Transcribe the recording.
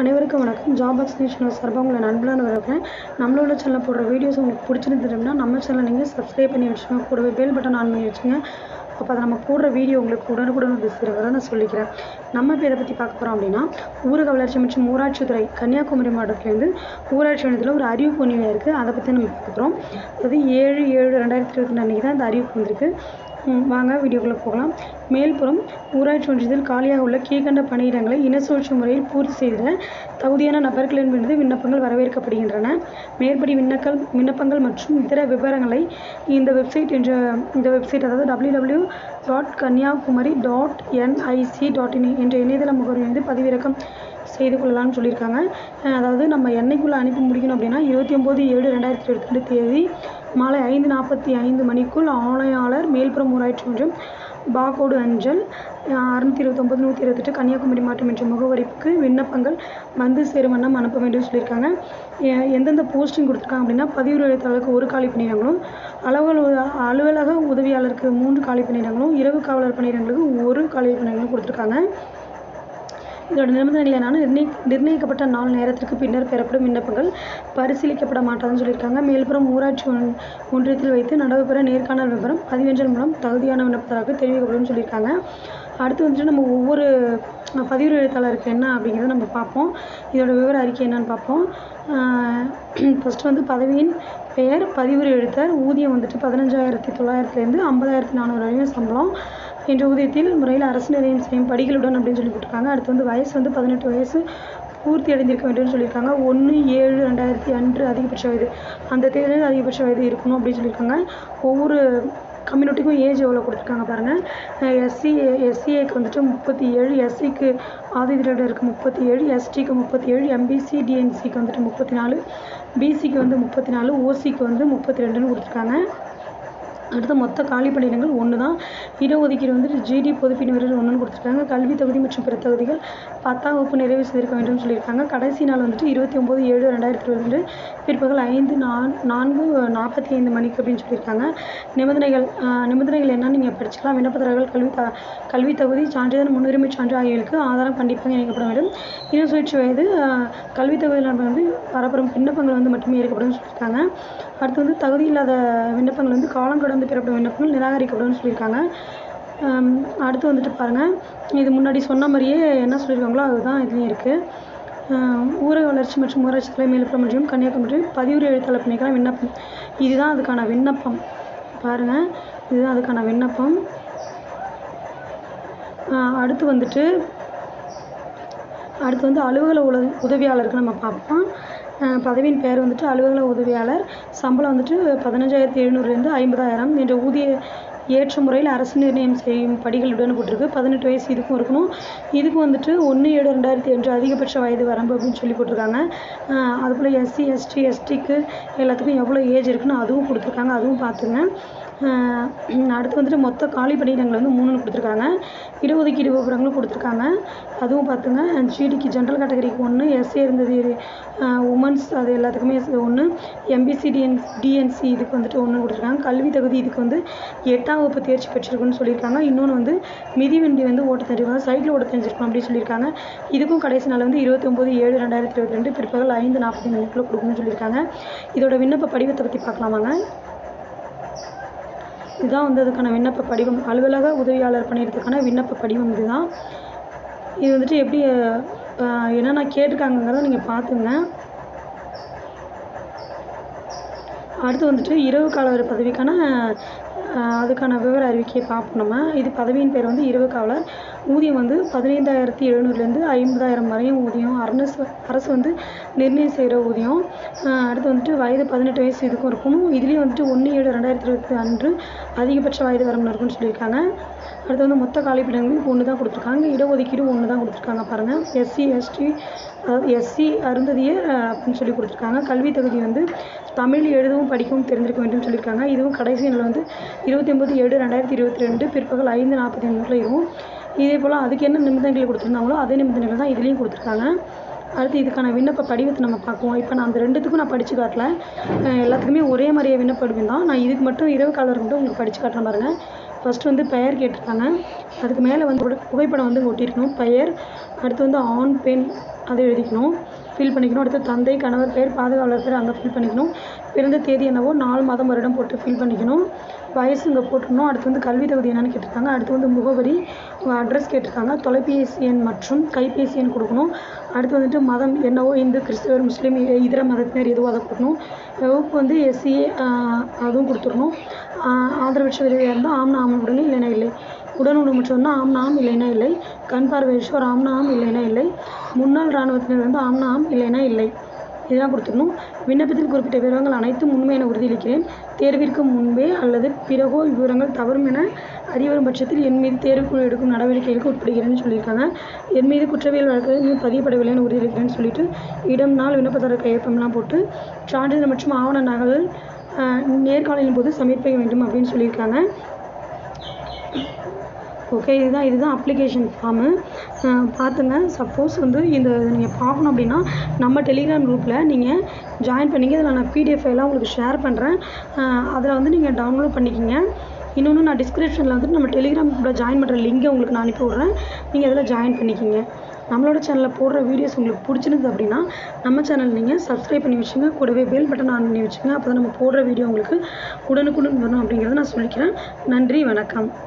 அனைவருக்கும் வணக்கம் job extension சார்பாக உங்களை நண்பனாக வரவேற்கிறேன் நம்மளோட சேனலில் போடுற வீடியோஸ் உங்களுக்கு பிடிச்சிருந்ததுன்னா நம்ம சேனலை நீங்கள் சப்ஸ்கிரைப் பண்ணி வச்சுக்கோங்க கூடவே பெல் பட்டன் ஆன் பண்ணி வச்சுங்க அப்போ அதை நம்ம போடுற வீடியோ உங்களுக்கு உடனுக்குடன் வந்து சேருவதை நான் சொல்லிக்கிறேன் நம்ம இப்போ இதை பற்றி பார்க்க போகிறோம் அப்படின்னா ஊரக வளர்ச்சி மற்றும் ஊராட்சித்துறை கன்னியாகுமரி மாவட்டத்துலேருந்து ஊராட்சி ஒன்றியத்தில் ஒரு அறிவிப்பு ஒன்று இருக்குது அதை பற்றி நம்ம பார்க்க போகிறோம் அது ஏழு ஏழு ரெண்டாயிரத்தி இருபத்தி அன்றைக்கி தான் இந்த அறிவிப்பு வந்திருக்கு ம், வாங்க வீடியோக்குள்ளே போகலாம் மேல்புறம் ஊராட்சி ஒன்றியத்தில் காலியாக உள்ள கீழ்கண்ட பணியிடங்களை இனசுழற்சி முறையில் பூர்த்தி செய்த தகுதியான நபர்களிடமிருந்து விண்ணப்பங்கள் வரவேற்கப்படுகின்றன மேற்படி விண்ணக்கல் விண்ணப்பங்கள் மற்றும் இதர விவரங்களை இந்த வெப்சைட் என்ற இந்த வெப்சைட் அதாவது W W dot Kanniyakumari dot NIC dot in என்ற இணையதள முகவரிலிருந்து பதிவிறக்கம் செய்து கொள்ளலாம்னு சொல்லியிருக்காங்க அஹ் அதாவது நம்ம என்னைக்குள்ளே அனுப்பி முடிக்கணும் அப்படின்னா இருபத்தி ஒம்பது ஏழு ரெண்டாயிரத்தி இருபத்தி ரெண்டு தேதி மாலை ஐந்து நாற்பத்தி ஐந்து மணிக்குள் ஆணையாளர் மேல்புறம் ஊராட்சி ஒன்றியம் பாகோடு அஞ்சல் அறுநூத்தி இருபத்தொம்பது நூற்றி இருபத்தெட்டு கன்னியாகுமரி மாவட்டம் என்ற முகவரிக்கு விண்ணப்பங்கள் வந்து சேரும் வண்ணம் அனுப்ப வேண்டும் சொல்லியிருக்காங்க எ- எந்தெந்த போஸ்டிங் கொடுத்துருக்காங்க அப்படின்னா பதிவு எழுத்தாளருக்கு ஒரு காலி பணியிடங்களும் அலுவலக அலுவலக உதவியாளருக்கு மூன்று காலி பணியிடங்களும் இரவு காவலர் பணியிடங்களுக்கு ஒரு காலி பணியிடங்களும் கொடுத்துருக்காங்க இதோட நிபந்தனைகள் என்னன்னா நிர்ணய நிர்ணயிக்கப்பட்ட நாள் நேரத்திற்கு பின்னர் பெறப்படும் விண்ணப்பங்கள் பரிசீலிக்கப்பட மாட்டாதுன்னு சொல்லியிருக்காங்க மேல்புறம் ஊராட்சி ஒன்- ஒன்றியத்தில் வைத்து நடைபெற நேர்காணல் விவரம் பதிவெஞ்சல் மூலம் தகுதியான விண்ணப்பதாரருக்கு தெரிவிக்கப்படும் சொல்லியிருக்காங்க அடுத்து வந்துட்டு நம்ம ஒவ்வொரு அஹ், பதிவு எழுத்தாளருக்கு என்ன அப்படிங்கிறத நம்ம பார்ப்போம் இதோட விவர அறிக்கை என்னன்னு பார்ப்போம் ஃபஸ்ட்டு வந்து பதவியின் பெயர் பதிவுரை எழுத்தர் ஊதியம் வந்துட்டு பதினஞ்சாயிரத்தி தொள்ளாயிரத்துலேருந்து ஐம்பதாயிரத்தி நானூறு வரையும் சம்பளம் என்ற ஊதியத்தில் முறையில் அரசு நிர்ணயம் செய்யும் படிகளுடன் அப்படின்னு சொல்லி போட்டிருக்காங்க அடுத்து வந்து வயசு வந்து பதினெட்டு வயசு பூர்த்தி அடைந்திருக்க வேண்டும்னு சொல்லியிருக்காங்க ஒன்று ஏழு ரெண்டாயிரத்தி அன்று அதிகபட்ச வயது அந்த தேதியிலேருந்து அதிகபட்ச வயது இருக்கணும் அப்படின்னு சொல்லியிருக்காங்க ஒவ்வொரு கம்யூனிட்டிக்கும் ஏஜ் எவ்வளோ கொடுத்துருக்காங்க பாருங்கள் எஸ்சி எஸ்சிஏக்கு வந்துட்டு முப்பத்தி ஏழு எஸ்சிக்கு ஆதிதிரடருக்கு முப்பத்தி ஏழு எஸ்டிக்கு முப்பத்தி ஏழு எம்பிசி டிஎன்சிக்கு வந்துட்டு முப்பத்தி நாலு பிசிக்கு வந்து முப்பத்தி நாலு ஓசிக்கு வந்து முப்பத்தி ரெண்டுன்னு கொடுத்துருக்காங்க அடுத்து மொத்த காலி பணியிடங்கள் ஒன்று தான் இடஒதுக்கீடு வந்துட்டு ஜிடி பொதுப்பிரிவினர் ஒன்றுன்னு கொடுத்துருக்காங்க கல்வி தகுதி மற்றும் பிற தகுதிகள் பத்தாம் வகுப்பு நிறைவு செய்திருக்க வேண்டும் சொல்லியிருக்காங்க கடைசி நாள் வந்துட்டு இருபத்தி ஒம்பது ஏழு ரெண்டாயிரத்தி இருபத்தி ரெண்டு பிற்பகல் ஐந்து நான் நான்கு நாற்பத்தி ஐந்து மணிக்கு அப்படின்னு சொல்லியிருக்காங்க நிபந்தனைகள் ஆஹ், நிபந்தனைகள் என்னன்னு நீங்கள் படிச்சுக்கலாம் விண்ணப்பதாரர்கள் கல்வி த கல்வி தகுதி சான்றிதழ் முன்னுரிமை சான்று ஆகியவர்களுக்கு ஆதாரம் கண்டிப்பாக இணைக்கப்பட வேண்டும் இன சுழற்சி வயது ஆஹ், கல்வி தகுதியில் வந்து வரப்படும் விண்ணப்பங்கள் வந்து மட்டுமே ஏற்கப்படும் சொல்லியிருக்காங்க அடுத்து வந்து தகுதி இல்லாத விண்ணப்பங்கள் வந்து காலம் கடந்து பெறப்படும் விண்ணப்பங்கள் நிராகரிக்கப்படும் சொல்லியிருக்காங்க ஆம், அடுத்து வந்துட்டு பாருங்கள் இது முன்னாடி சொன்ன மாதிரியே என்ன சொல்லியிருக்காங்களோ அதுதான் இதுலேயும் இருக்குது ஊரக வளர்ச்சி மற்றும் ஊராட்சி துறை மேல்புறம் மற்றும் கன்னியாகுமரி பதிவுரை எழுத்தாளர் பணிக்கான விண்ணப்பம் இதுதான் அதுக்கான விண்ணப்பம் பாருங்கள் இதுதான் அதுக்கான விண்ணப்பம் ஆஹ் அடுத்து வந்துட்டு அடுத்து வந்து அலுவலக உல உதவியாளருக்கு நம்ம பார்ப்போம் அஹ் பதவியின் பெயர் வந்துட்டு அலுவலக உதவியாளர் சம்பளம் வந்துட்டு பதினஞ்சாயிரத்தி எழுநூறுலேருந்து ஐம்பதாயிரம் என்ற ஊதிய ஏற்ற முறையில் அரசு நிர்ணயம் செய்யும் படிகளுடன் போட்டிருக்கு பதினெட்டு வயசு இதுக்கும் இருக்கணும் இதுக்கும் வந்துட்டு ஒன்று ஏழு ரெண்டாயிரத்தி அஞ்சு அதிகபட்ச வயது வரம்பு அப்படின்னு சொல்லி போட்டிருக்காங்க அஹ் அதுபோல் எஸ்சி எஸ்டி எஸ்டிக்கு எல்லாத்துக்கும் எவ்வளோ ஏஜ் இருக்குன்னு அதுவும் கொடுத்துருக்காங்க அதுவும் பார்த்துங்க அஹ் அடுத்து வந்துட்டு மொத்த காலி பணியிடங்கள் வந்து மூணுன்னு கொடுத்துருக்காங்க இடஒதுக்கீடு விவரங்களும் கொடுத்துருக்காங்க அதுவும் பார்த்துங்க ஜிடிக்கு ஜென்ரல் கேட்டகரிக்கு ஒன்று எஸ்சி இருந்தது உமன்ஸ் அது எல்லாத்துக்குமே ஒன்று எம்பிசி டிஎன் டிஎன்சி இதுக்கு வந்துட்டு ஒன்று கொடுத்துருக்காங்க கல்வி தகுதி இதுக்கு வந்து எட்டாம் வகுப்பு தேர்ச்சி பெற்றிருக்குன்னு சொல்லியிருக்காங்க இன்னொன்று வந்து மிதிவண்டி வந்து ஓட்ட தெரிஞ்சிருக்கணும் சைக்கிள் ஓட்ட தெரிஞ்சிருக்கணும் அப்படின்னு சொல்லியிருக்காங்க இதுக்கும் கடைசி நாள் வந்து இருபத்தி ஒம்பது ஏழு ரெண்டாயிரத்தி இருபத்தி ரெண்டு பிற்பகல் ஐந்து நாற்பத்தி மணிக்குள்ளே கொடுக்கணும்னு சொல்லியிருக்காங்க இதோட விண்ணப்ப படிவத்தை பற்றி பார்க்கலாமாங்க இதுதான் வந்து அதுக்கான விண்ணப்ப படிவம் அலுவலக உதவியாளர் பணியிடத்துக்கான விண்ணப்ப படிவம் இதுதான் இது வந்துட்டு எப்படி அஹ், என்னென்ன கேட்டிருக்காங்கங்கிறத நீங்கள் பார்த்துங்க அடுத்து வந்துட்டு இரவு காவலர் பதவிக்கான அஹ், அதுக்கான விவர அறிவிக்கையை பார்ப்போம் நம்ம இது பதவியின் பேர் வந்து இரவு காவலர் ஊதியம் வந்து பதினைந்தாயிரத்தி எழுநூறுலேருந்து ஐம்பதாயிரம் வரையும் ஊதியம் அரசு அரசு வந்து நிர்ணயம் செய்கிற ஊதியம் அஹ், அடுத்து வந்துட்டு வயது பதினெட்டு வயசு இதுக்கும் இருக்கணும் இதுலேயும் வந்துட்டு ஒன்று ஏழு ரெண்டாயிரத்தி இருபத்தி அன்று அதிகபட்ச வயது வரம்பு இருக்குன்னு சொல்லியிருக்காங்க அடுத்து வந்து மொத்த காலிப்பிடங்களுக்கு ஒன்று தான் கொடுத்துருக்காங்க இடஒதுக்கீடு ஒன்று தான் கொடுத்துருக்காங்க பாருங்கள் எஸ்சி எஸ்டி அதாவது எஸ்சி அருந்ததியர் அஹ், அப்படின்னு சொல்லி கொடுத்துருக்காங்க கல்வி தகுதி வந்து தமிழ் எழுதவும் படிக்கவும் தெரிஞ்சிருக்க வேண்டும் சொல்லியிருக்காங்க இதுவும் கடைசி நாள் வந்து இருபத்தி ஒம்பது ஏழு ரெண்டாயிரத்தி இருபத்தி ரெண்டு பிற்பகல் ஐந்து நாற்பத்தி ஐந்துக்குள்ள இருக்கும் இதே போல் அதுக்கு என்ன நிபந்தனைகள் கொடுத்துருந்தாங்களோ அதே நிபந்தனைகள் தான் இதுலேயும் கொடுத்துருக்காங்க அடுத்து இதுக்கான விண்ணப்ப படிவத்தை நம்ம பார்க்குவோம் இப்போ நான் அந்த ரெண்டுத்துக்கும் நான் படித்து காட்டல அஹ் எல்லாத்துக்குமே ஒரே மாதிரியே விண்ணப்ப படிவம் தான் நான் இதுக்கு மட்டும் இரவு காலர் மட்டும் உங்களுக்கு படித்து காட்டுறேன் பாருங்கள் ஃபஸ்ட்டு வந்து பெயர் கேட்டிருக்காங்க அதுக்கு மேலே வந்து ஒரு புகைப்படம் வந்து ஒட்டியிருக்கணும் பெயர் அடுத்து வந்து ஆண் பெண் அதை எழுதிக்கணும் ஃபில் பண்ணிக்கணும் அடுத்து தந்தை கணவர் பேர் பாதுகாவலர் பேர் அங்கே ஃபில் பண்ணிக்கணும் பிறந்த தேதி என்னவோ நாலு மாதம் வருடம் போட்டு ஃபில் பண்ணிக்கணும் வயசு இங்கே போட்டுடணும் அடுத்து வந்து கல்வி தகுதி என்னன்னு கேட்டிருக்காங்க அடுத்து வந்து முகவரி உங்கள் அட்ரஸ் கேட்டிருக்காங்க தொலைபேசி எண் மற்றும் கைபேசி எண் கொடுக்கணும் அடுத்து வந்துட்டு மதம் என்னவோ இந்து கிறிஸ்தவர் முஸ்லீம் இ- இதர மதத்தினர் எதுவோ அதை கொடுக்கணும் வகுப்பு வந்து எஸ்சி அதுவும் கொடுத்துடணும் ஆஹ் ஆதரவற்ற விதவையாக இருந்தால் ஆம்னா ஆமாம் உடனே இல்லைனா இல்லை உடன் ஊனமுற்றவர்னா ஆம்னா ஆம் இல்லைனா இல்லை கண் பார்வையற்றோர் ஆம்னா ஆம் இல்லைனா இல்லை முன்னாள் இராணுவத்தினர் வந்து ஆம்னா ஆம் இல்லைனா இல்லை இதெல்லாம் கொடுத்துடணும் விண்ணப்பத்தில் குறிப்பிட்ட விவரங்கள் அனைத்தும் உண்மை என உறுதியளிக்கிறேன் தேர்விற்கு முன்பே அல்லது பிறகோ இவ்விவரங்கள் தவறும் என அறிவரும் பட்சத்தில் என் மீது தேர்வுக்குழு எடுக்கும் நடவடிக்கைகளுக்கு உட்படுகிறேன்னு சொல்லியிருக்காங்க என் மீது குற்றவியல் வழக்கு இன்னும் பதியப்படவில்லைன்னு உறுதியளிக்கிறேன்னு சொல்லிட்டு இடம் நாள் விண்ணப்பதாரர் கையொப்பம்லாம் போட்டு சான்றிதழ் மற்றும் ஆவண நகல் ஆஹ், நேர்காணலின் போது சமர்ப்பிக்க வேண்டும் அப்படின்னு சொல்லியிருக்காங்க ஓகே இதுதான் இதுதான் அப்ளிகேஷன் ஃபார்மு பார்த்துங்க சப்போஸ் வந்து இந்த நீங்கள் பார்க்கணும் அப்படின்னா நம்ம டெலிகிராம் குரூப்பில் நீங்கள் ஜாயின் பண்ணிங்க இதில் நான் பிடிஎஃப் எல்லாம் உங்களுக்கு ஷேர் பண்ணுறேன் அதில் வந்து நீங்கள் டவுன்லோட் பண்ணிக்கிங்க இன்னொன்று நான் டிஸ்கிரிப்ஷனில் வந்துட்டு நம்ம டெலிகிராம் குரூப்பில் ஜாயின் பண்ணுற லிங்கை உங்களுக்கு நான் அனுப்பி விட்றேன் நீங்கள் அதில் ஜாயின் பண்ணிக்கிங்க நம்மளோட சேனலில் போடுற வீடியோஸ் உங்களுக்கு பிடிச்சிருந்தது அப்படின்னா நம்ம சேனல் நீங்கள் சப்ஸ்கிரைப் பண்ணி வச்சுங்க கூடவே பெல் பட்டன் ஆன் பண்ணி வச்சுங்க அப்போ தான் நம்ம போடுற வீடியோ உங்களுக்கு உடனுக்குடன் வரும் அப்படிங்கிறத நான் சொல்லிக்கிறேன் நன்றி வணக்கம்